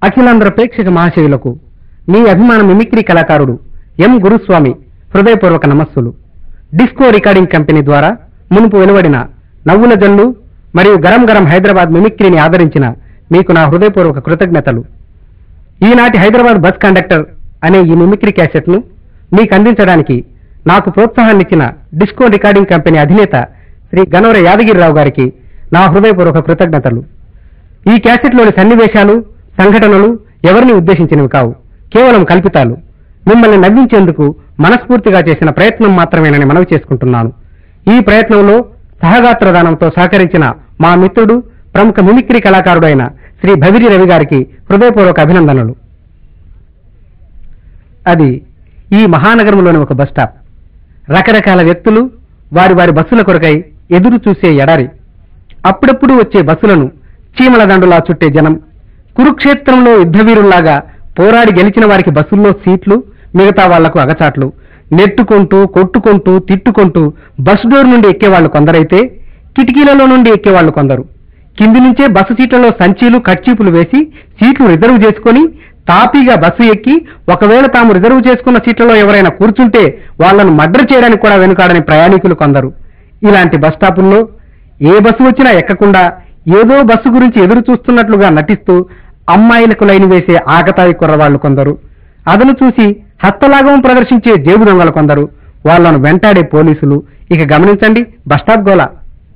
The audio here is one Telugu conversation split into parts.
అఖిలాంధ్ర ప్రేక్షక మహాశయులకు మీ అభిమాన మిమిక్రీ కళాకారుడు ఎం గురుస్వామి హృదయపూర్వక నమస్సులు డిస్కో రికార్డింగ్ కంపెనీ ద్వారా మునుపు వెలువడిన నవ్వుల జల్లు మరియు గరం గరం హైదరాబాద్ మిమిక్రీని ఆదరించిన మీకు నా హృదయపూర్వక కృతజ్ఞతలు ఈనాటి హైదరాబాద్ బస్ కండక్టర్ అనే ఈ మిమిక్రీ క్యాసెట్ను మీకు అందించడానికి నాకు ప్రోత్సాహాన్నిచ్చిన డిస్కో రికార్డింగ్ కంపెనీ అధినేత శ్రీ గనోర యాదగిరిరావు గారికి నా హృదయపూర్వక కృతజ్ఞతలు ఈ క్యాసెట్లోని సన్నివేశాలు సంఘటనలు ఎవరిని ఉద్దేశించినవి కావు కేవలం కల్పితాలు మిమ్మల్ని నవ్వించేందుకు మనస్ఫూర్తిగా చేసిన ప్రయత్నం మాత్రమేనని మనవి చేసుకుంటున్నాను ఈ ప్రయత్నంలో సహగాత్రదానంతో సహకరించిన మా మిత్రుడు ప్రముఖ మిమిక్రీ కళాకారుడు అయిన శ్రీ భవిరి రవి గారికి హృదయపూర్వక అభినందనలు అది ఈ మహానగరంలోని ఒక బస్ స్టాప్ రకరకాల వ్యక్తులు వారి వారి బస్సుల కొరకై ఎదురు చూసే ఎడారి అప్పుడప్పుడు వచ్చే బస్సులను చీమల దండులా చుట్టే జనం కురుక్షేత్రంలో యుద్ధవీరుల్లాగా పోరాడి గెలిచిన వారికి బస్సుల్లో సీట్లు మిగతా వాళ్లకు అగచాట్లు నెట్టుకుంటూ కొట్టుకుంటూ తిట్టుకుంటూ బస్ డోర్ నుండి ఎక్కేవాళ్లు కొందరైతే కిటికీలలో నుండి ఎక్కేవాళ్లు కొందరు కింది నుంచే బస్సు సీట్లలో సంచీలు కర్చీపులు వేసి సీట్లు రిజర్వ్ చేసుకొని తాపీగా బస్సు ఎక్కి ఒకవేళ తాము రిజర్వ్ చేసుకున్న సీట్లలో ఎవరైనా కూర్చుంటే వాళ్లను మర్డర్ చేయడానికి కూడా వెనుకాడని ప్రయాణికులు కొందరు ఇలాంటి బస్ స్టాపుల్లో ఏ బస్సు వచ్చినా ఎక్కకుండా ఏదో బస్సు గురించి ఎదురు చూస్తున్నట్లుగా నటిస్తూ అమ్మాయిలకు లైన్ వేసే ఆకతాయి కుర్రవాళ్లు కొందరు అదను చూసి హస్తలాఘవం ప్రదర్శించే జేబు దొంగలు కొందరు వాళ్లను వెంటాడే పోలీసులు ఇక గమనించండి బస్ స్టాప్ గోల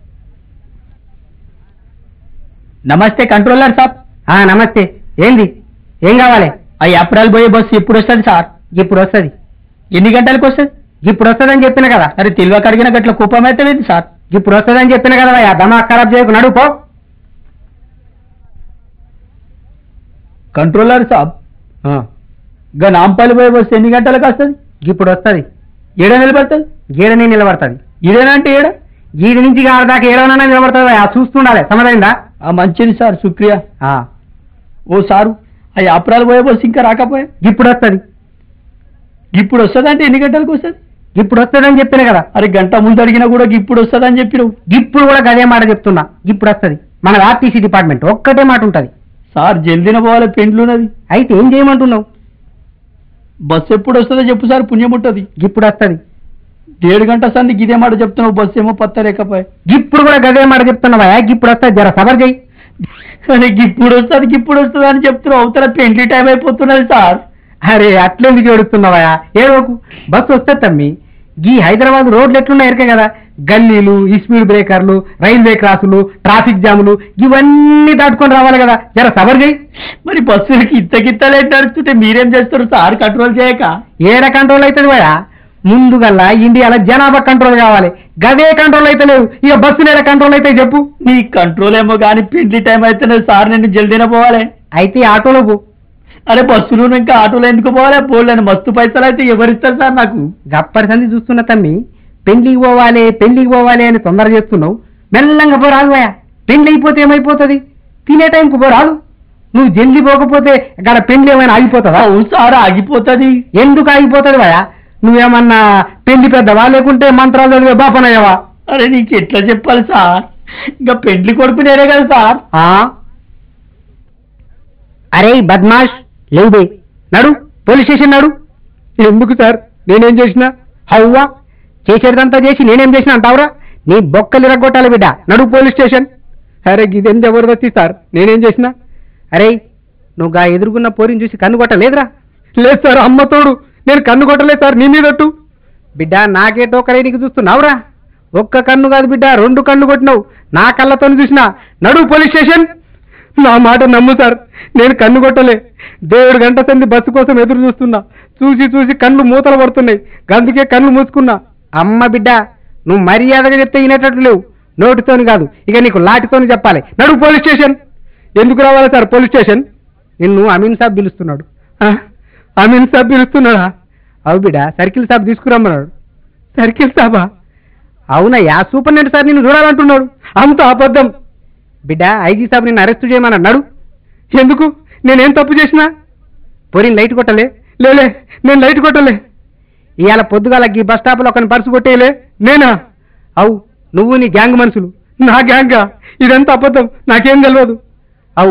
నమస్తే కంట్రోలర్ సాబ్ ఆ నమస్తే ఏంది ఏం కావాలి ఆ ఏప్రిల్ పోయే బస్సు ఎప్పుడు వస్తుంది సార్ ఇప్పుడు వస్తుంది ఎన్ని గంటలకు వస్తుంది ఇప్పుడు వస్తుందని చెప్పిన కదా అరే తెలివక అడిగిన గట్ల కుప్పం అవుతుంది సార్ ఇప్పుడు వస్తుందని చెప్పిన కదా ఆ దమా ఖరాబ్ చేయకు నడు పో కంట్రోలర్ సాబ్ ఆ, గా నాంపల్లి పోయే బస్సు ఎన్ని గంటలకు వస్తుంది ఇప్పుడు వస్తుంది ఏడ నిలబడుతుంది గీడని నిలబడుతుంది ఈడేనంటే ఏడ గీడి నుంచి గాడి దాకా ఏడవనన్నా నిలబడుతుంది ఆ చూస్తుండాలి సమదైందా ఆ మంచిది సార్ శుక్రియా ఆ, ఓ సారు ఆ ఏప్రిల్ పోయే బస్సు ఇంకా రాకపోయా ఇప్పుడు వస్తుంది ఇప్పుడు వస్తుందంటే ఎన్ని గంటలకు వస్తుంది ఇప్పుడు వస్తుందని చెప్పిన కదా అరే గంట ముందు అడిగినా కూడా ఇప్పుడు వస్తుందని చెప్పినావు ఇప్పుడు కూడా గదే మాట చెప్తున్నా ఇప్పుడు వస్తుంది మన ఆర్టీసీ డిపార్ట్మెంట్ ఒక్కటే మాట ఉంటది సార్ జల్దిన పోవాలి పెండ్లున్నది అయితే ఏం చేయమంటున్నావు బస్సు ఎప్పుడు వస్తుందో చెప్పు సార్ పుణ్యం ఉంటుంది ఇప్పుడు వస్తుంది ఏడు గంట సందికి ఇదే మాట చెప్తున్నావు బస్సు ఏమో పత్త లేకపోయా ఇప్పుడు కూడా గదే మాట చెప్తున్నావా ఇప్పుడు వస్తుంది జర సబర్ చేయి అరే ఇప్పుడు వస్తుంది ఇప్పుడు వస్తుంది అని చెప్తున్నావు అవతల పెండ్లి టైం అయిపోతున్నది సార్ అరే అట్లెందుకు ఏడుస్తున్నావా ఏడవకు బస్సు వస్తే తమ్మి ఈ హైదరాబాద్ రోడ్లు ఎట్లున్నాయి ఎరకే కదా గల్లీలు ఈ స్పీడ్ బ్రేకర్లు రైల్వే క్రాసులు ట్రాఫిక్ జాములు ఇవన్నీ దాటుకొని రావాలి కదా జర సబర్ చేయి మరి బస్సులకి ఇత్తకిత్తలే నడుస్తుంటే మీరేం చేస్తారు సార్ కంట్రోల్ చేయక ఏడ కంట్రోల్ అవుతుంది పోయా ముందుగల్లా ఇండియాలో జనాభా కంట్రోల్ కావాలి గదే కంట్రోల్ అయితే లేవు ఇక బస్సులు ఏడ కంట్రోల్ అయితే చెప్పు నీ కంట్రోల్ ఏమో కానీ పెండ్లి టైం అయితేనే సార్ నేను జల్దీన పోవాలి అయితే ఆటోలో పో అరే బస్సులు ఇంకా ఆటోలో ఎందుకు పోవాలి పోలేని మస్తు పైసలు అయితే ఎవరిస్తారు సార్ నాకు గప్పటి సంది చూస్తున్న తమ్మి పెళ్లికి పోవాలి పెళ్లికి పోవాలి అని తొందర చేస్తున్నావు మెల్లంగా పో రాదు పోయా పెళ్లి అయిపోతే ఏమైపోతుంది తినే టైంకు పో రాదు నువ్వు జల్ది పోకపోతే అక్కడ పెళ్లి ఏమైనా ఆగిపోతుందా అవును సార్ ఆగిపోతుంది ఎందుకు ఆగిపోతుంది భయ నువ్వేమన్నా పెళ్లి పెద్దవా లేకుంటే మంత్రాలు చదివే బాపనయ్యవా అరే నీకు ఎట్లా చెప్పాలి సార్ ఇంకా పెండ్లి కొడుకు నేనే కదా సార్ ఆ? అరే బద్మాష్ లేవుబే నడు పోలీస్ స్టేషన్ నడు ఎందుకు సార్ నేనేం చేసినా హవ్వా చేసేదంతా చేసి నేనేం చేసినా అంటావురా నీ బొక్కలు ఇరగొట్టాలి బిడ్డ నడు పోలీస్ స్టేషన్ అరే ఇదేం జబర్దస్తి సార్ నేనేం చేసినా అరే నువ్వు గా ఎదుర్కొన్న పోరిని చూసి కన్ను కొట్టలేదురా లేదు సార్ అమ్మ తోడు నేను కన్ను కొట్టలేదు సార్ నీ మీదట్టు బిడ్డ నాకే టోకరే నీకు చూస్తున్నావురా ఒక్క కన్ను కాదు బిడ్డ రెండు కన్ను కొట్టినావు నా కళ్ళతో చూసినా నడు పోలీస్ స్టేషన్ నా మాట నమ్ము సార్ నేను కన్ను కొట్టలే దేవుడు గంట సంది బస్సు కోసం ఎదురు చూస్తున్నా చూసి చూసి కళ్ళు మూతలు పడుతున్నాయి అందుకే కళ్ళు మూసుకున్నా అమ్మ బిడ్డ నువ్వు మర్యాదగా చెప్తే వినేటట్లు లేవు నోటితోని కాదు ఇక నీకు లాటితోని చెప్పాలి నడు పోలీస్ స్టేషన్ ఎందుకు రావాలి సార్ పోలీస్ స్టేషన్ నిన్ను అమీన్ సాబ్ పిలుస్తున్నాడు ఆ? అమీన్ సాబ్ పిలుస్తున్నాడా అవు బిడ్డ సర్కిల్ సాబ్ తీసుకురమ్మన్నాడు సర్కిల్ సాబా అవునయ్యా సూపరింటెండెంట్ సార్ నిన్ను చూడాలంటున్నాడు అంత అబద్ధం బిడ్డ ఐజీ సాబ్ నిన్ను అరెస్ట్ చేయమన్నాడు ఎందుకు నేనేం తప్పు చేసినా పోరిని లైట్ కొట్టలే లేలే నేను లైట్ కొట్టలే ఇవాళ పొద్దుగాల ఈ బస్ స్టాప్లో ఒకని పర్సు కొట్టేయలే నేనా అవు నువ్వు నీ గ్యాంగ్ మనుషులు నా గ్యాంగా ఇదంతా అబద్ధం నాకేం తెలియదు అవు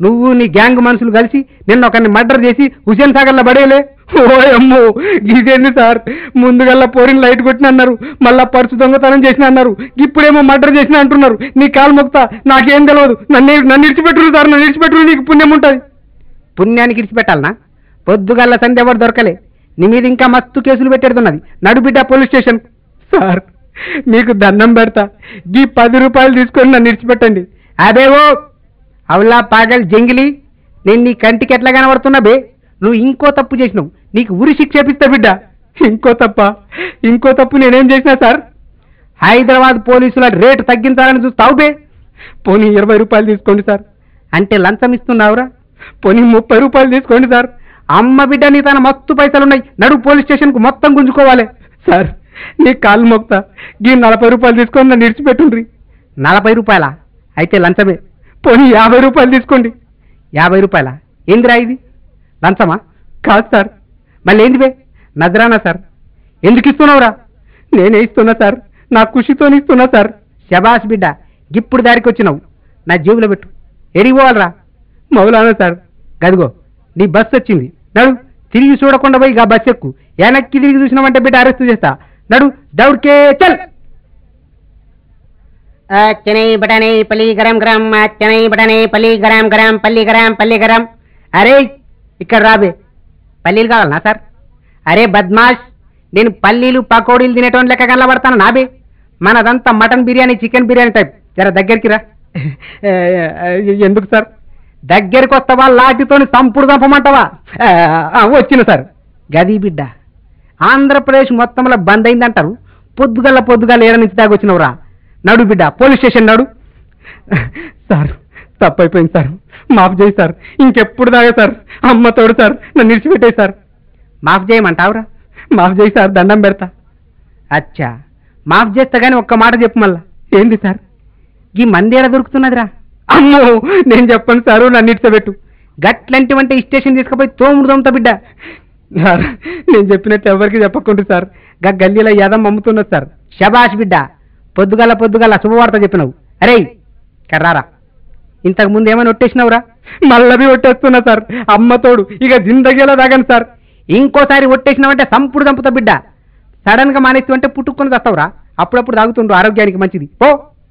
నువ్వు నీ గ్యాంగ్ మనుషులు కలిసి నిన్న ఒకరిని మర్డర్ చేసి హుసేన్ సాగర్లో పడేయలే ఓ అమ్మో ఇదేంది సార్ ముందుగల్లా పోరిని లైట్ కొట్టిన అన్నారు మళ్ళా పర్సు దొంగతనం చేసిన అన్నారు ఇప్పుడేమో మర్డర్ చేసిన అంటున్నారు నీ కాలు మొక్తా నాకేం తెలియదు నన్ను నన్ను ఇడిచిపెట్టురు సార్ నన్ను ఇడిచిపెట్టురు నీకు పుణ్యం ఉంటుంది పుణ్యానికి ఇడిచిపెట్టాలనా పొద్దుగల్ల సంధ్య ఎవరు దొరకలే నీ మీద ఇంకా మస్తు కేసులు పెట్టేడుతున్నది నడుబిడ్డ పోలీస్ స్టేషన్ సార్ మీకు దండం పెడతా ఈ పది రూపాయలు తీసుకొని నన్ను ఇడిచిపెట్టండి అదేవో అవులా పాగల్ జంగిలి నేను నీ కంటికి ఎట్లా కనబడుతున్నా బే నువ్వు ఇంకో తప్పు చేసినావు నీకు ఉరి శిక్ష ఇప్పిస్తా బిడ్డ ఇంకో తప్ప ఇంకో తప్పు నేనేం చేసినా సార్ హైదరాబాద్ పోలీసుల రేటు తగ్గించాలని చూస్తావు బే పోనీ ఇరవై రూపాయలు తీసుకోండి సార్ అంటే లంచం ఇస్తున్నావురా పోనీ ముప్పై రూపాయలు తీసుకోండి సార్ అమ్మ బిడ్డ నీ తన మస్తు పైసలు ఉన్నాయి నడు పోలీస్ స్టేషన్కు మొత్తం గుంజుకోవాలి సార్ నీ కాలు మొక్తా ఈ నలభై రూపాయలు తీసుకొని నన్ను ఇడిచిపెట్టుండ్రి నలభై రూపాయలా అయితే లంచమే పోనీ యాభై రూపాయలు తీసుకోండి యాభై రూపాయలా ఏందిరా ఇది లంచమా కాదు సార్ మళ్ళీ ఏంది బే నజరానా సార్ ఎందుకు ఇస్తున్నావురా నేనే ఇస్తున్నా సార్ నా ఖుషితోని ఇస్తున్నా సార్ శబాష్ బిడ్డ ఇప్పుడు దారికి వచ్చినావు నా జేబులో పెట్టు ఎడిగిపోవాలరా మౌలానా సార్ గదిగో నీ బస్సు వచ్చింది నడు తిరిగి చూడకుండా పోయి ఆ బస్ ఎక్కు వెనక్కి తిరిగి చూసినావంటే బిడ్డ అరెస్ట్ చేస్తా నడు దౌడ్కే చల్ చెనై బటనై పల్లి గరం గరం చెనై బటనై పల్లి గరం గరం పల్లి గరం పల్లి గరం అరే ఇక్కడ రాబే పల్లీలు కావాలనా సార్ అరే బద్మాష్ నేను పల్లీలు పకోడీలు తినేటోని లెక్క కనబడతాను నాబే మనదంతా mutton biryani chicken biryani type జర దగ్గరికి రా ఎందుకు సార్ దగ్గరికి వస్తావా లాఠీతోని సంపుడు చంపమంటావా ఆ, వచ్చిన సార్ గది బిడ్డ ఆంధ్రప్రదేశ్ మొత్తంలో బంద్ అయిందంటారు పొద్దుగల్ల పొద్దుగల్ల ఏడ నుంచి దాకా వచ్చినవురా నడు బిడ్డ పోలీస్ స్టేషన్ నడు సార్ తప్పైపోయింది సార్ మాఫ్ చేయి సార్ ఇంకెప్పుడు దాగా సార్ అమ్మ తోడు సార్ నన్ను నిడిచిపెట్టే సార్ మాఫ్ చేయమంటావురా మాఫ్ చేయి సార్ దండం పెడతా అచ్చా మాఫ్ చేస్తా కానీ ఒక్క మాట చెప్పు మళ్ళా ఏంది సార్ ఈ మంది ఎడ దొరుకుతున్నదిరా అమ్మో నేను చెప్పను సారు నన్ను ఇడిచబెట్టు గట్లంటివంటే ఈ స్టేషన్ తీసుకుపోయి తోముడు తోముతా బిడ్డ సార్ నేను చెప్పినట్టు ఎవరికి చెప్పకుండా సార్ గా గల్లీలో యదం అమ్ముతున్నది సార్ శబాష్ బిడ్డ పొద్దుగల పొద్దుగల శుభవార్త చెప్పినావు అరే కర్రారా ఇంతకు ముందు ఏమైనా ఒట్టేసినావురా మళ్ళీ ఒట్టేస్తున్నా సార్ అమ్మ తోడు ఇక జిందగీలో దాగను సార్ ఇంకోసారి ఒట్టేసినావంటే సంపుడు చంపుతా బిడ్డ సడన్ గా మానేసి అంటే పుట్టుకొని వస్తావురా అప్పుడప్పుడు తాగుతుండ్రు ఆరోగ్యానికి మంచిది ఓ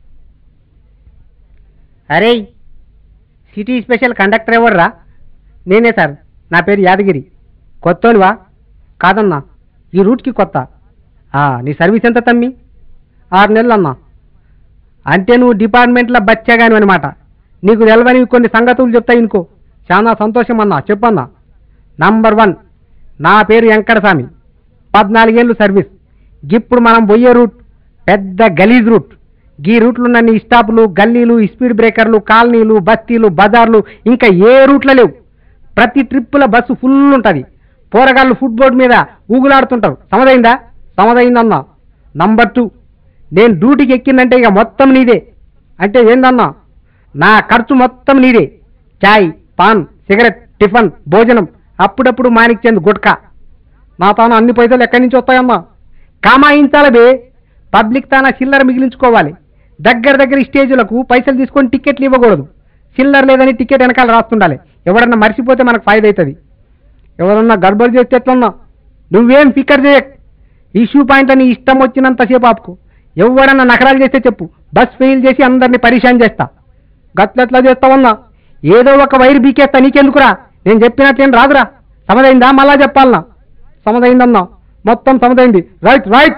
అరే సిటీ స్పెషల్ కండక్టర్ ఎవర్రా నేనే సార్ నా పేరు యాదగిరి కొత్తోనివా కాదన్నా ఈ రూట్కి కొత్త ఆ, నీ సర్వీస్ ఎంత తమ్మి ఆరు నెలలు అన్నా అంటే నువ్వు డిపార్ట్మెంట్లో బచ్చాగాని అనమాట నీకు తెలవని కొన్ని సంగతులు చెప్తా ఇనుకో చాలా సంతోషం అన్నా చెప్పన్నా నంబర్ వన్ నా పేరు వెంకటస్వామి పద్నాలుగేళ్ళు సర్వీస్ ఇప్పుడు మనం పోయే రూట్ పెద్ద గలీజ్ రూట్ ఈ రూట్లో ఉన్న నీ స్టాపులు గల్లీలు స్పీడ్ బ్రేకర్లు కాలనీలు బస్తీలు బజార్లు ఇంకా ఏ రూట్లో లేవు ప్రతి ట్రిప్పుల బస్సు ఫుల్ ఉంటుంది పోరగాళ్ళు ఫుట్బోర్డ్ మీద ఊగులాడుతుంటారు సమదైందా సమదైందన్నా నంబర్ టూ నేను డ్యూటీకి ఎక్కిందంటే ఇక మొత్తం నీదే అంటే ఏందన్నా నా ఖర్చు మొత్తం నీదే చాయ్ పాన్ సిగరెట్ టిఫిన్ భోజనం అప్పుడప్పుడు మాణిక్చంద్ గుట్కా నా తాను అన్ని పైసలు ఎక్కడి నుంచి వస్తాయమ్మా కామాయించాలి బే పబ్లిక్ తాన చిల్లర మిగిలించుకోవాలి దగ్గర దగ్గర స్టేజులకు పైసలు తీసుకొని టికెట్లు ఇవ్వకూడదు చిల్లర లేదని టికెట్ వెనకాల రాస్తుండాలి ఎవడన్నా మర్చిపోతే మనకు ఫైదా అవుతుంది ఎవరన్నా గడబడి చేస్తే ఎట్లన్నా నువ్వేం ఫికర్ చేయక్ ఇష్యూ పాయింట్ అని ఇష్టం వచ్చినంతసేపు ఆపుకో ఎవడన్నా నకరాలు చేస్తే చెప్పు బస్ ఫెయిల్ చేసి అందరినీ పరిశాన్ చేస్తా గట్లెట్లా చేస్తావన్నా ఏదో ఒక వైర్ బీకేస్తా నీకెందుకురా నేను చెప్పినట్లేం రాదురా సమదైందా మళ్ళా చెప్పాలనా సమదైందన్నా మొత్తం సమదైంది రైట్ రైట్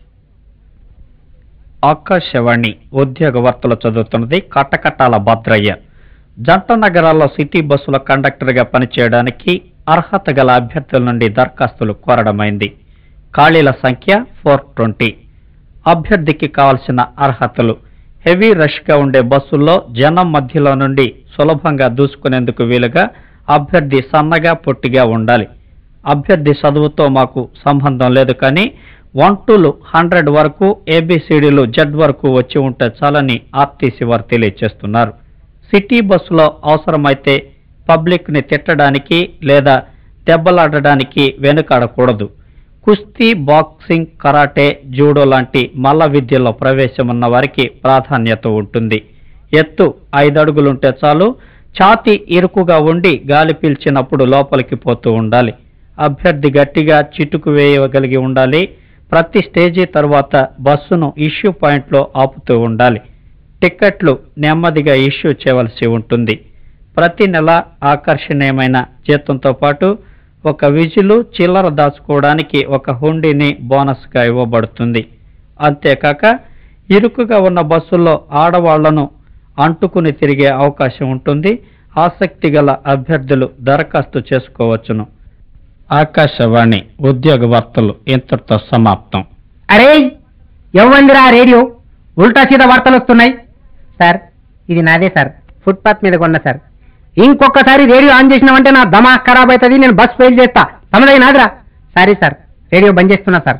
ఆకాశవాణి ఉద్యోగ వార్తలు చదువుతున్నది కట్టకట్టాల భద్రయ్య జంట నగరాల్లో సిటీ బస్సుల కండక్టర్గా పనిచేయడానికి అర్హత గల అభ్యర్థుల నుండి దరఖాస్తులు కోరడమైంది ఖాళీల సంఖ్య ఫోర్ ట్వంటీ అభ్యర్థికి కావలసిన అర్హతలు హెవీ రష్గా ఉండే బస్సుల్లో జనం మధ్యలో నుండి సులభంగా దూసుకునేందుకు వీలుగా అభ్యర్థి సన్నగా పొట్టిగా ఉండాలి అభ్యర్థి చదువుతో మాకు సంబంధం లేదు కానీ వన్ టూలు హండ్రెడ్ వరకు ఏబిసిడీలు జెడ్ వరకు వచ్చి ఉంటే చాలని ఆర్టీసీ వారు తెలియజేస్తున్నారు సిటీ బస్సులో అవసరమైతే పబ్లిక్ని తిట్టడానికి లేదా దెబ్బలాడడానికి వెనుకాడకూడదు కుస్తీ బాక్సింగ్ కరాటే జూడో లాంటి మల్ల విద్యల్లో ప్రవేశం ఉన్న వారికి ప్రాధాన్యత ఉంటుంది ఎత్తు ఐదు అడుగులుంటే చాలు ఛాతీ ఇరుకుగా ఉండి గాలి పీల్చినప్పుడు లోపలికి పోతూ ఉండాలి అభ్యర్థి గట్టిగా చిటుకు వేయగలిగి ఉండాలి ప్రతి స్టేజీ తర్వాత బస్సును ఇష్యూ పాయింట్లో ఆపుతూ ఉండాలి టిక్కెట్లు నెమ్మదిగా ఇష్యూ చేయవలసి ఉంటుంది ప్రతి నెల ఆకర్షణీయమైన జీతంతో పాటు ఒక విజులు చిల్లర దాచుకోవడానికి ఒక హుండీని బోనస్గా ఇవ్వబడుతుంది అంతేకాక ఇరుకుగా ఉన్న బస్సుల్లో ఆడవాళ్లను అంటుకుని తిరిగే అవకాశం ఉంటుంది ఆసక్తి గల అభ్యర్థులు దరఖాస్తు చేసుకోవచ్చును ఆకాశవాణి ఉద్యోగ వార్తలు ఇంతటితో సమాప్తం అరే ఎవ్వందిరా రేడియో ఉల్టా సీదా వార్తలు వస్తున్నాయి సార్ ఇది నాదే సార్ ఫుట్పాత్ మీద కొన్న సార్ ఇంకొకసారి రేడియో ఆన్ చేసినామంటే నా దమా ఖరాబ్ అవుతుంది నేను బస్ ఫెయిల్ చేస్తా తమదై నాదిరా సారీ సార్ రేడియో బంద్ చేస్తున్నా సార్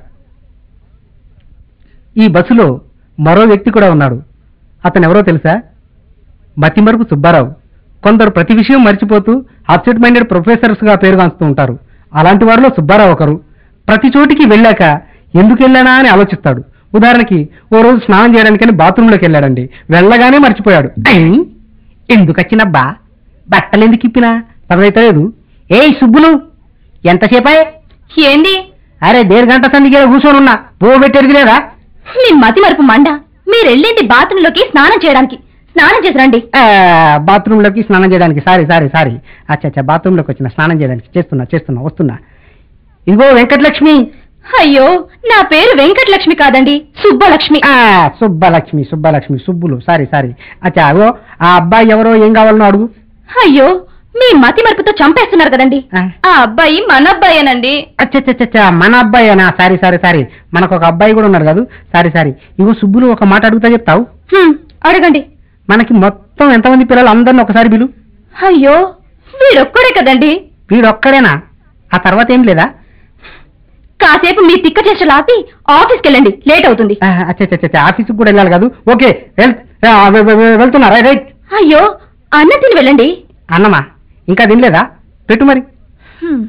ఈ బస్సులో మరో వ్యక్తి కూడా ఉన్నాడు అతను ఎవరో తెలుసా మతిమరుపు సుబ్బారావు కొందరు ప్రతి విషయం మర్చిపోతూ అబ్సెట్ మైండెడ్ ప్రొఫెసర్స్గా పేరుగాంచుతూ ఉంటారు అలాంటి వారిలో సుబ్బారావు ఒకరు ప్రతి చోటికి వెళ్ళాక ఎందుకు వెళ్ళానా అని ఆలోచిస్తాడు ఉదాహరణకి ఓ రోజు స్నానం చేయడానికని బాత్రూంలోకి వెళ్ళాడండి వెళ్ళగానే మర్చిపోయాడు ఐ! ఎందుకు వచ్చినబ్బా బట్టలు ఎందుకు ఇప్పినా పదవైతలేదు ఏయ్ సుబ్బులు ఎంతసేపాయే ఏంది అరే దేడు గంట సందిగా కూర్చొని ఉన్నా బో పెట్టేది లేదా మీ మతి మరుపు మండ మీరెళ్ళింది బాత్రూంలోకి స్నానం చేయడానికి స్నానం చేసి రండి బాత్రూమ్ లోకి స్నానం చేయడానికి సారీ సారీ సారీ అచ్చా అచ్చా బాత్రూమ్ లోకి వచ్చిన స్నానం చేయడానికి చేస్తున్నా చేస్తున్నా వస్తున్నా ఇదిగో వెంకటలక్ష్మి అయ్యో నా పేరు వెంకటలక్ష్మి కాదండి సుబ్బలక్ష్మి ఆ, సుబ్బలక్ష్మి సుబ్బలక్ష్మి సుబ్బులు సారీ సారీ అచ్చా అగో ఆ అబ్బాయి ఎవరో ఏం కావాలనో అడుగు అయ్యో మీ మతి మరుపుతో చంపేస్తున్నారు కదండి ఆ. ఆ అబ్బాయి మన అబ్బాయేనండి అచ్చచ్చచ్చచ్చా మన అబ్బాయేనా సారీ సారీ సారీ మనకు ఒక అబ్బాయి కూడా ఉన్నాడు కాదు సారీ సారీ ఇగో సుబ్బులు ఒక మాట అడుగుతా చెప్తావు హ్మ్, అడగండి మనకి మొత్తం ఎంతమంది పిల్లలు అందరిని ఒకసారి పిలు అయ్యో వీడొక్కడే కదండి వీడు ఒక్కడేనా ఆ తర్వాత ఏం లేదా కాసేపు మీ తిక్క చేష్టలు ఆపి ఆఫీస్కి వెళ్ళండి లేట్ అవుతుంది అచ్చచ్చచ్చా ఆఫీస్కి కూడా వెళ్ళాలి కాదు ఓకే వెల్ ఆ, వె- వె- వె- వెళ్తున్నా రైట్ రైట్ అయ్యో అన్న తిని వెళ్ళండి అన్నమా ఇంకా తినలేదా పెట్టు మరి హ్మ్.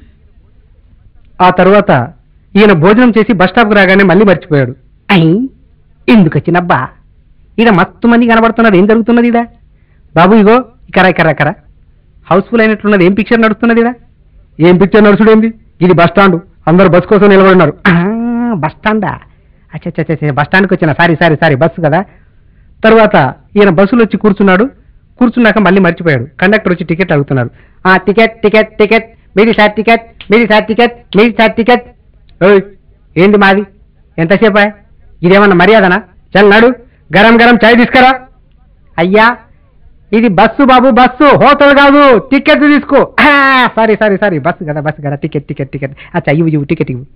ఆ తరువాత ఈయన భోజనం చేసి బస్ స్టాప్కి రాగానే మళ్ళీ మర్చిపోయాడు అయి ఎందుకు వచ్చినబ్బా ఈడ మస్తు మంది కనబడుతున్నది ఏం జరుగుతున్నది ఇదా బాబు ఇగో ఇకరా ఇకరా ఇకరా హౌస్ఫుల్ అయినట్లున్నది ఏం పిక్చర్ నడుస్తున్నది ఇదా ఏం పిక్చర్ నడుచుడేంది ఇది బస్ స్టాండ్ అందరు బస్ కోసం నిలబడి ఉన్నారు బస్ స్టాండా అచ్చచ్చచ్చ బస్ స్టాండ్కి వచ్చిన సారీ సారీ సారీ బస్సు కదా తర్వాత ఈయన బస్సులో వచ్చి కూర్చున్నాడు కూర్చున్నాక మళ్ళీ మర్చిపోయాడు కండక్టర్ వచ్చి టికెట్ అడుగుతున్నారు ఆ టికెట్ టికెట్ టికెట్ మీది సార్ టికెట్ మీది సార్ టికెట్ మీది సార్ టికెట్ ఓయ్ ఏంది మాది ఎంతసేపా ఇదేమన్నా మర్యాదనా చల్ నాడు గరం గరం చాయ్ తీసుకురా అయ్యా ఇది బస్సు బాబు బస్సు హోటల్ కాదు టికెట్ తీసుకో సారీ సారీ సారీ బస్సు కదా బస్సు కదా టికెట్ టికెట్ టికెట్ అచ్చా ఇవ్వు ఇవ్వు టికెట్ ఇవ్వు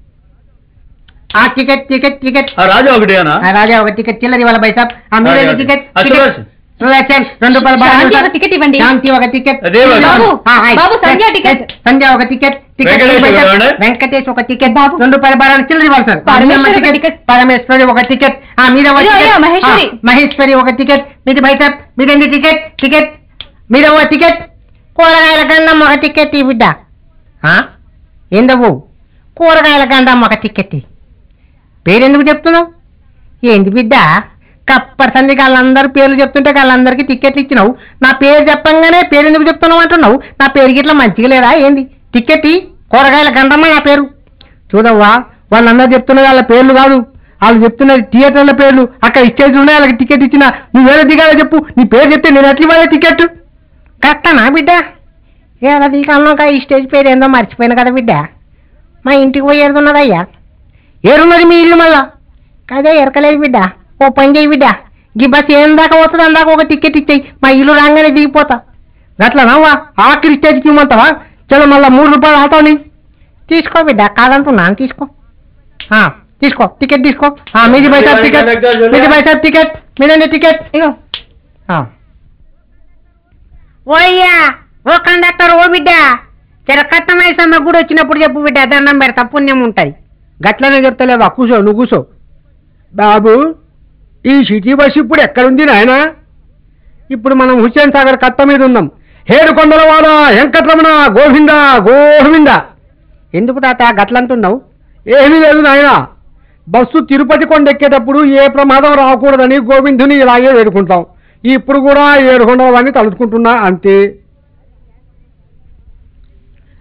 ఆ టికెట్ టికెట్ టికెట్ ఆ రాజా ఒకటేనా ఆ రాజా ఒక టికెట్ చిల్లర ఇవ్వాలి బై సాబ్ ఆ మీరే రాజా, టికెట్ ఆ టికెట్ చూడొచ్చు. చూడొచ్చు. రెండు రూపాయలు బాగా శాంతి చూడొచ్చు. ఒక టికెట్ ఇవ్వండి. శాంతి ఒక టికెట్ అదే బాబు. బాబు, ఆ, హాయ్. బాబు, సంధ్య టికెట్. సంధ్య ఒక టికెట్ టికెట్ వెంకటేష్ బై సాబ్. ఇవ్వండి. వెంకటేష్ ఒక టికెట్ బాబు రెండు రూపాయలు బాగా చిల్లర ఇవ్వాలి సార్ పరమేశ్వరి అమ్మమ్మ ఒక టికెట్ టికెట్. పరమేశ్వరి ఒక టికెట్ ఆ మీద ఒక అయ్యో, టికెట్. అయ్యో, మహేశ్వరి. ఆ, మహేశ్వరి ఒక టికెట్ మీది బై సాబ్ మీదండి టికెట్ టికెట్ మీద ఒక టికెట్ కూరగాయల గంధం ఒక టికెట్ ఈ బిడ్డ ఆ? ఏందవ్వు కూరగాయల గంధం ఒక టికెట్ పేరెందుకు చెప్తున్నావు ఏంది బిడ్డ కప్పటి సందికి వాళ్ళందరూ పేర్లు చెప్తుంటే వాళ్ళందరికీ టికెట్లు ఇచ్చినావు నా పేరు చెప్పంగానే పేరు ఎందుకు చెప్తున్నావు అంటున్నావు నా పేరు గిట్లా మంచిగా లేదా ఏంది టికెట్ ఇ, కూరగాయల గంధమ్మ నా పేరు చూడవ్వా వాళ్ళందరూ చెప్తున్నది వాళ్ళ పేర్లు కాదు వాళ్ళు చెప్తున్నది థియేటర్ల పేర్లు అక్కడ స్టేజ్ ఉన్నాయి వాళ్ళకి టికెట్ ఇచ్చిన నువ్వు వేరే దిగాలో చెప్పు నీ పేరు చెప్తే నేను ఎట్లా ఇవ్వాలి టికెట్ కరెక్టనా బిడ్డ ఏడా దిగాలనో ఈ స్టేజ్ పేరు ఏందో మర్చిపోయాను కదా బిడ్డ మా ఇంటికి పోయి ఏడున్నదయ్యా ఏడున్నది మీ ఇల్లు మళ్ళా కదే ఎరకలేదు బిడ్డ ఓ పని చేయి బిడ్డ ఈ బస్ ఏం దాకా పోతుంది అందాక ఒక టికెట్ ఇచ్చేయి మా ఇల్లు రాగానే దిగిపోతా గట్లనావా ఆఖరి స్టేజ్కి ఇవ్వమంటావా చలో మళ్ళా మూడు రూపాయలు ఆటోని తీసుకో బిడ్డ కాదంటున్నాను తీసుకో ఆ, తీసుకో టికెట్ తీసుకో ఆ, మీది పైసా టికెట్ మీది పైసా టికెట్ మీదండి టికెట్ ఇగో ఆ. ఓయ్యా ఓ కండక్టర్ ఓ బిడ్డ జర కట్టమైసమ్మ కూడా వచ్చినప్పుడు చెప్పు బిడ్డ దండం పెడతా పుణ్యం ఉంటది గట్లనే చెప్తలేవా కూసో నువ్వు కూసో బాబు ఈ సిటీ బస్ ఇప్పుడు ఎక్కడుంది నాయన ఇప్పుడు మనం హుస్సేన్ సాగర్ కట్ట మీద ఉన్నాం హేడుకొండలవాడ వెంకటరమణ గోవింద గోవింద ఎందుకు తాత గట్లంటున్నావు ఏమీ లేదు నాయన బస్సు తిరుపతి కొండ ఎక్కేటప్పుడు ఏ ప్రమాదం రాకూడదని గోవిందుని ఇలాగే వేడుకుంటాం ఇప్పుడు కూడా ఏడుకొండల వాడిని తలుచుకుంటున్నా అంతే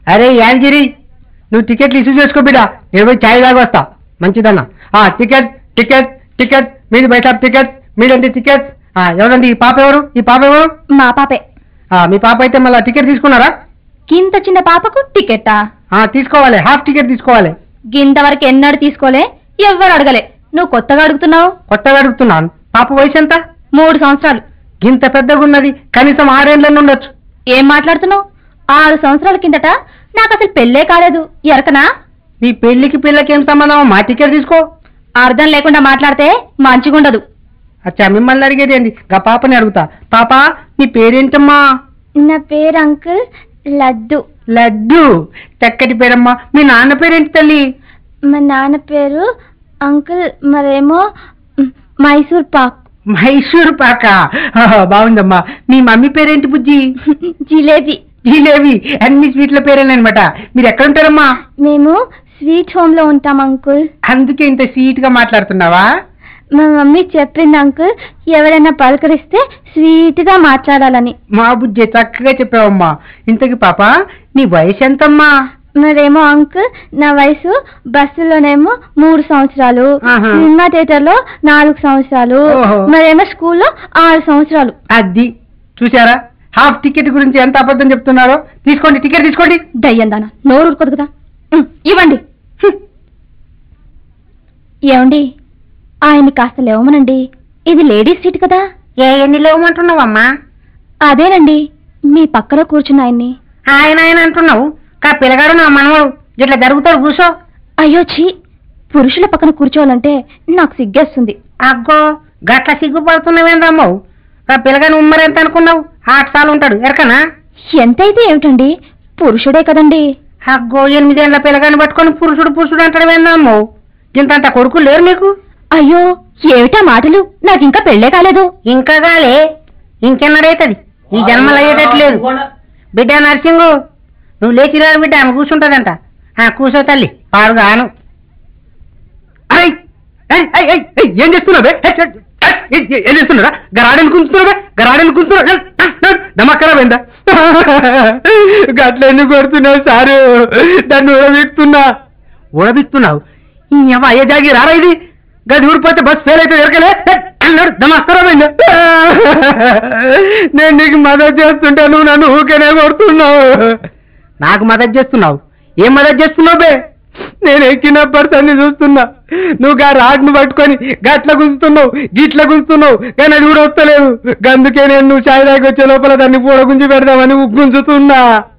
అరే యాదగిరి నువ్వు టికెట్లు ఇష్యూ చేసుకో బిడ్డ నేను పోయి ఛాయ్ దాకా వస్తా మంచిదన్న ఆ టికెట్ టికెట్ టికెట్ మీది బయట టికెట్ మీదంటే టికెట్ ఆ, ఎవరండి ఈ పాప ఎవరు ఈ పాప ఎవరు మా పాపే ఆ, మీ పాప అయితే మళ్ళీ టికెట్ తీసుకున్నారా గింత చిన్న పాపకు టికెట్టా ఆ, తీసుకోవాలి హాఫ్ టికెట్ తీసుకోవాలి గింత వరకు ఎన్నడు తీసుకోలే ఎవ్వరు అడగలే నువ్వు కొత్తగా అడుగుతున్నావు కొత్తగా అడుగుతున్నాను పాప వయసు ఎంత మూడు సంవత్సరాలు ఇంత పెద్దగా ఉన్నది కనీసం ఆరేళ్ళని ఉండొచ్చు ఏం మాట్లాడుతున్నావు ఆరు సంవత్సరాల కిందట నాకు అసలు పెళ్ళే కాలేదు ఎరకనా నీ పెళ్లికి పిల్లకి ఏం సంబంధం మా టికెట్ తీసుకో అర్థం లేకుండా మాట్లాడితే మంచిగుండదు అచ్చా మిమ్మల్ని అడిగేది ఏంది గా పాపని అడుగుతా పాప నీ పేరేంటమ్మా నా పేరు అంకుల్ లడ్డు లడ్డు చక్కటి పేరమ్మా మీ నాన్న పేరేంటి తల్లి మా నాన్న పేరు అంకుల్ మరేమో మైసూర్ పాక్ మైసూర్ పాక ఆహా, బాగుందమ్మా మీ మమ్మీ పేరేంటి బుజ్జి జిలేబీ జిలేబి అన్ని స్వీట్ల పేరేనమాట మీరు ఎక్కడ ఉంటారమ్మా మేము స్వీట్ హోమ్ లో ఉంటాం అంకుల్ అందుకే ఇంత స్వీట్ గా మాట్లాడుతున్నావా మా మమ్మీ చెప్పింది అంకుల్ ఎవరైనా పలకరిస్తే స్వీట్ గా మాట్లాడాలని మా బుజ్జి చక్కగా చెప్పావమ్మా ఇంతకి పాప నీ వయసు ఎంతమ్మా మరేమో అంకుల్ నా వయసు బస్సులోనేమో మూడు సంవత్సరాలు ఆహా. సినిమా థియేటర్ లో నాలుగు సంవత్సరాలు ఓహో. మరేమో స్కూల్లో ఆరు సంవత్సరాలు అది చూసారా హాఫ్ టికెట్ గురించి ఎంత అబద్ధం చెప్తున్నారో తీసుకోండి టికెట్ తీసుకోండి దయ్యందానా నోరు ఊరుకోదు కదా ఉమ్, ఇవ్వండి హ్మ్. ఏమండి ఆయన్ని కాస్త లేవమనండి ఇది లేడీస్ సీట్ కదా ఏ ఎన్ని లేవమంటున్నావమ్మా అదేనండి మీ పక్కన కూర్చున్న ఆయన్ని ఆయన ఆయన అంటున్నావు కా పిల్లగాడు నా మనవడు ఇట్లా జరుగుతాడు కూర్చో అయ్యో ఛీ పురుషుల పక్కన కూర్చోవాలంటే నాకు సిగ్గేస్తుంది అగ్గో గట్ల సిగ్గుపడుతున్నావేందమ్మవు కా పిల్లగాని ఉమ్మరు ఎంత అనుకున్నావు ఆట సాలు ఉంటాడు ఎరకనా ఎంతైతే ఏమిటండి పురుషుడే కదండి అగ్గో ఎనిమిదేళ్ల పిల్లగాని పట్టుకొని పురుషుడు పురుషుడు అంటాడు ఏందమ్మవు ఇంతంత కొడుకు లేరు నీకు అయ్యో ఏమిటా మాటలు నాకు ఇంకా పెళ్ళే కాలేదు ఇంకా గాలే ఇంకెన్నడైతది ఈ జన్మలు అయ్యేటట్లేదు బిడ్డ నర్సింగు నువ్వు లేచి రా బిడ్డ ఆమె కూర్చుంటదంట ఆ కూర్చో తల్లి పాడుగాను ఐ, ఐ, ఐ, ఐ, ఐ, ఏం చేస్తున్నావే ఏం చేస్తున్నారా గరాడని కుంచుతున్నావే గరాడని కుంచుతున్నావు నమ్మకరమైందా గట్ల ఎందుకు కొడుతున్నావు సారు దాన్ని ఊడబిక్తున్నా ఊడబిస్తున్నావు ఈ అమ్మ అయ్యే జాగి రారా ఇది గది ఊడిపోతే బస్ ఫెయిల్ అయితే ఎరకలే అన్నాడు నమస్కారమైందా నేను నీకు మదతు చేస్తుంటే నువ్వు నన్ను ఊకేనే కొడుతున్నావు నాకు మదతు చేస్తున్నావు ఏం మదతు చేస్తున్నావు బే నేను ఎక్కిన పర్సన్ని చూస్తున్నా నువ్వు గా రాడ్ను పట్టుకొని గట్ల గుంజుతున్నావు గిట్ల గుంజుతున్నావు కానీ అది కూడా వస్తలేదు అందుకే నేను నువ్వు చాయ్ దాకా వచ్చే లోపల దాన్ని పూడ గుంజి పెడదామని గుంజుతున్నా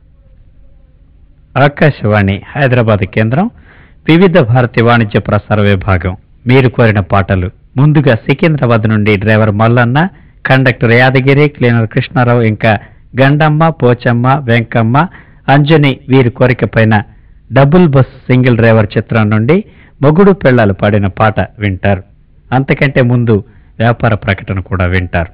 ఆకాశవాణి హైదరాబాద్ కేంద్రం వివిధ భారతి వాణిజ్య ప్రసార విభాగం మీరు కోరిన పాటలు ముందుగా సికింద్రాబాద్ నుండి driver Mallanna conductor Yadagiri cleaner Krishnarao ఇంకా గండమ్మ పోచమ్మ వెంకమ్మ అంజని వీరి కోరిక పైన డబుల్ బస్ సింగిల్ డ్రైవర్ చిత్రం నుండి మొగుడు పెళ్ళాలు పాడిన పాట వింటారు అంతకంటే ముందు వ్యాపార ప్రకటన కూడా వింటారు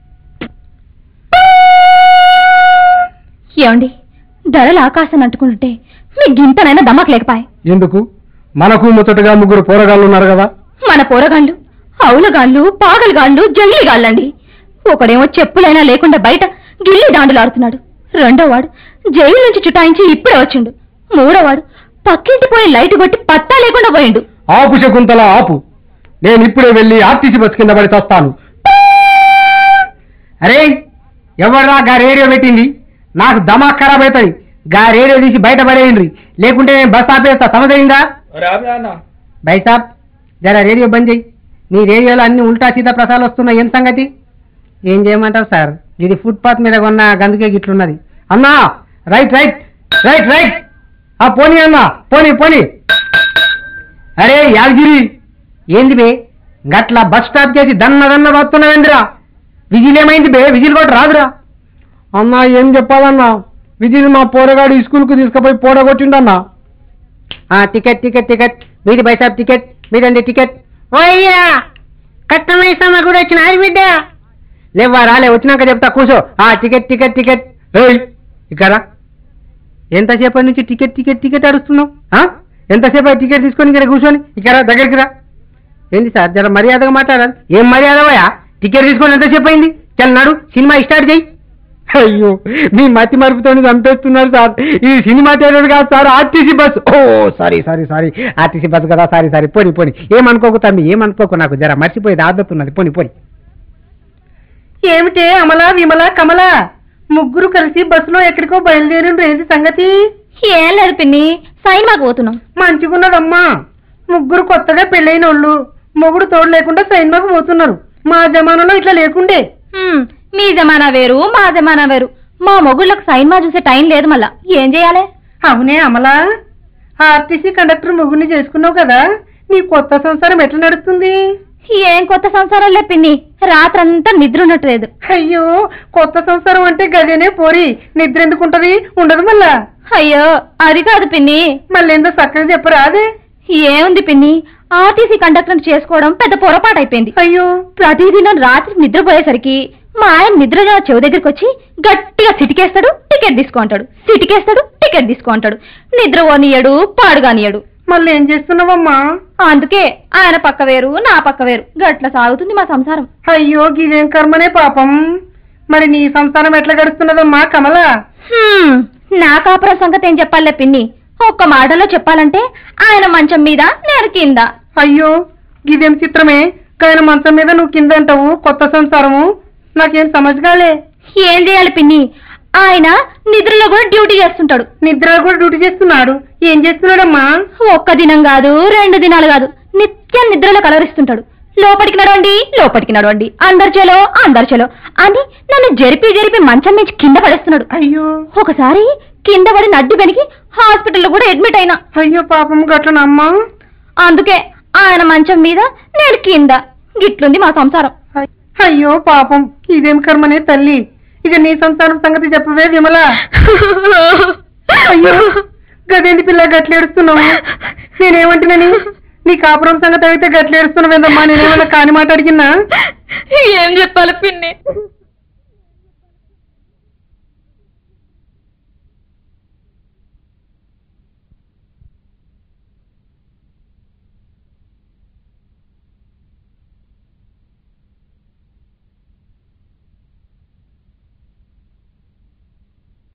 ఏమండి ధరలు ఆకాశం అంటుకుంటుంటే మీ గింతనైనా దమ్మకు లేకపాయ్ ఎందుకు మనకు ముచ్చటగా ముగ్గురు పోరగాళ్ళు ఉన్నారు కదా మన పోరగాళ్ళు అవులగాళ్ళు పాగలగాళ్ళు జంగిలిగాళ్ళండి ఒకడేమో చెప్పులైనా లేకుండా బయట గిల్లి దాండులాడుతున్నాడు రెండోవాడు జైలు నుంచి చుటాయించి ఇప్పుడే వచ్చిండు మూడోవాడు పక్కింటి పోయి లైట్ కొట్టి పత్తా లేకుండా పోయిండు ఆపు శకుంతల ఆపు నేను ఇప్పుడే వెళ్ళి ఆర్టీసీ బస్ కింద పడి వస్తాను అరే ఎవర్రా గా రేడియో పెట్టింది నాకు దమాక్ ఖరాబ్ అవుతుంది గా రేడియో తీసి బయట పడేయండి లేకుంటే నేను బస్ ఆపేస్తా సమదైందా బైసాబ్ జరా రేడియో బంద్ చేయి నీ రేడియోలో అన్ని ఉల్టా సీదా ప్రసారాలు వస్తున్నాయి ఏం సంగతి ఏం చేయమంటావు సార్ ఇది ఫుట్పాత్ మీద కొన్న గందుకే గిట్లున్నది అన్నా రైట్ రైట్ రైట్ రైట్ ఆ పోనీ అన్నా పోనీ పోనీ అరే యాదగిరి ఏంది బే గట్ల బస్ స్టాప్ చేసి దన్న దన్న వస్తున్నావేందిరా విజిల్ ఏమైంది బే విజిల్ కూడా రాదురా అన్నా ఏం చెప్పాలన్నా విజిల్ మా పోరగాడు ఈ స్కూల్కు తీసుకుపోయి పోడగొట్టిండన్నా టికెట్ టికెట్ టికెట్ మీది బైసాబ్ టికెట్ మీదండి టికెట్ ఓయ్యా కట్టమైసమ్మ కూడా వచ్చిన అది బిడ్డ లేవా రాలే వచ్చినాక చెప్తా కూర్చో ఆ టికెట్ టికెట్ టికెట్ ఏయ్ ఇక్కడ ఎంతసేపటి నుంచి టికెట్ టికెట్ టికెట్ అడుస్తున్నావు ఆ? ఎంతసేపు అయి టికెట్ తీసుకొని ఇక్కడ కూర్చొని ఇక్కడ దగ్గరికి రా ఏంది సార్ జర మర్యాదగా మాట్లాడాలి ఏం మర్యాదవయా టికెట్ తీసుకొని ఎంతసేపు అయింది చల్ నాడు సినిమా స్టార్ట్ చేయి అయ్యో మీ మతి మరుపుతో చంపేస్తున్నారు సార్ ఇది సినిమా థియేటర్ కాదు సార్ ఆర్టీసీ బస్ ఓ sorry sorry sorry RTC bus కదా సారీ సారీ పోని పోని ఏమనుకోకు తమ్మి ఏమనుకోకు నాకు జర మర్చిపోయేది ఆదత్ ఉన్నది పోని పోని ఏమిటే అమల విమల కమల ముగ్గురు కలిసి బస్సులో ఎక్కడికో బయలుదేరి రేంది సంగతి ఏం లేదు పిన్ని సైన్మాకు పోతున్నాం మంచిగున్నదమ్మా ముగ్గురు కొత్తగా పెళ్ళైన వాళ్ళు మొగుడు తోడు లేకుండా సైన్మాకు పోతున్నారు మా జమానాలో ఇట్లా లేకుండే హ్మ్, మీ జమానా వేరు మా జమానా వేరు మా మొగుళ్ళకు సైన్మా చూసే టైం లేదు మళ్ళా ఏం చేయాలి అవునే అమలా ఆర్టీసీ కండక్టర్ ముగ్గురిని చేసుకున్నావు కదా నీ కొత్త సంసారం ఎట్లా నడుస్తుంది ఏం కొత్త సంసారం లే పిన్ని రాత్రంతా నిద్ర ఉండట్లేదు అయ్యో కొత్త సంసారం అంటే గదేనే పోరి నిద్ర ఎందుకుంటది ఉండదు మళ్ళా అయ్యో అది కాదు పిన్ని మళ్ళేందో చక్కగా చెప్పరా అదే ఏముంది పిన్ని ఆర్టీసీ కండక్టర్ చేసుకోవడం పెద్ద పొరపాటు అయిపోయింది అయ్యో ప్రతిదినం రాత్రి నిద్రపోయేసరికి మా ఆయన నిద్రగా చెవి దగ్గరికి వచ్చి గట్టిగా సిటికేస్తాడు టికెట్ తీసుకుంటాడు సిటికేస్తాడు టికెట్ తీసుకుంటాడు నిద్ర పోనీయడు పాడుగానియడు మళ్ళీ ఏం చేస్తున్నావమ్మా అందుకే ఆయన పక్క వేరు నా పక్క వేరు గట్ల సాగుతుంది మా సంసారం అయ్యో గిదేం కర్మనే పాపం మరి నీ సంసారం ఎట్లా గడుస్తున్నదమ్మా కమల హ్మ్, నా కాపురం సంగతి ఏం చెప్పాలే పిన్ని ఒక్క మాటలో చెప్పాలంటే ఆయన మంచం మీద నేను కింద అయ్యో గిదేం చిత్రమే కాయన మంచం మీద నువ్వు కింద అంటావు కొత్త సంసారము నాకేం సమజ్గాలే ఏం చేయాలి పిన్ని ఆయన నిద్రలో కూడా డ్యూటీ చేస్తుంటాడు నిద్ర కూడా డ్యూటీ చేస్తున్నాడు ఏం చేస్తున్నాడమ్మా ఒక్క దినం కాదు రెండు దినాలు కాదు నిత్యం నిద్రలో కలవరిస్తుంటాడు లోపలికి నడవండి లోపలికి నడవండి అందరు చెలో అందరు చెలో అని నన్ను జరిపి జరిపి మంచం నుంచి కింద పడేస్తున్నాడు అయ్యో ఒకసారి కింద పడి నడ్డు బెనికి హాస్పిటల్లో కూడా అడ్మిట్ అయినా అయ్యో పాపం గట్లనమ్మా అందుకే ఆయన మంచం మీద నేను కింద గిట్లుంది మా సంసారం అయ్యో పాపం ఇదేం కర్మనే తల్లి ఇక నీ సంసారం సంగతి చెప్పవే విమల అయ్యో గదేంటి పిల్ల గట్లేడుస్తున్నావు నేనేమంటున్నాని నీ కాపురం సంగతి అయితే గట్లేడుస్తున్నావేందమ్మా నేనేమన్నా కాని మాట అడిగినా ఏం చెప్పాలి పిన్ని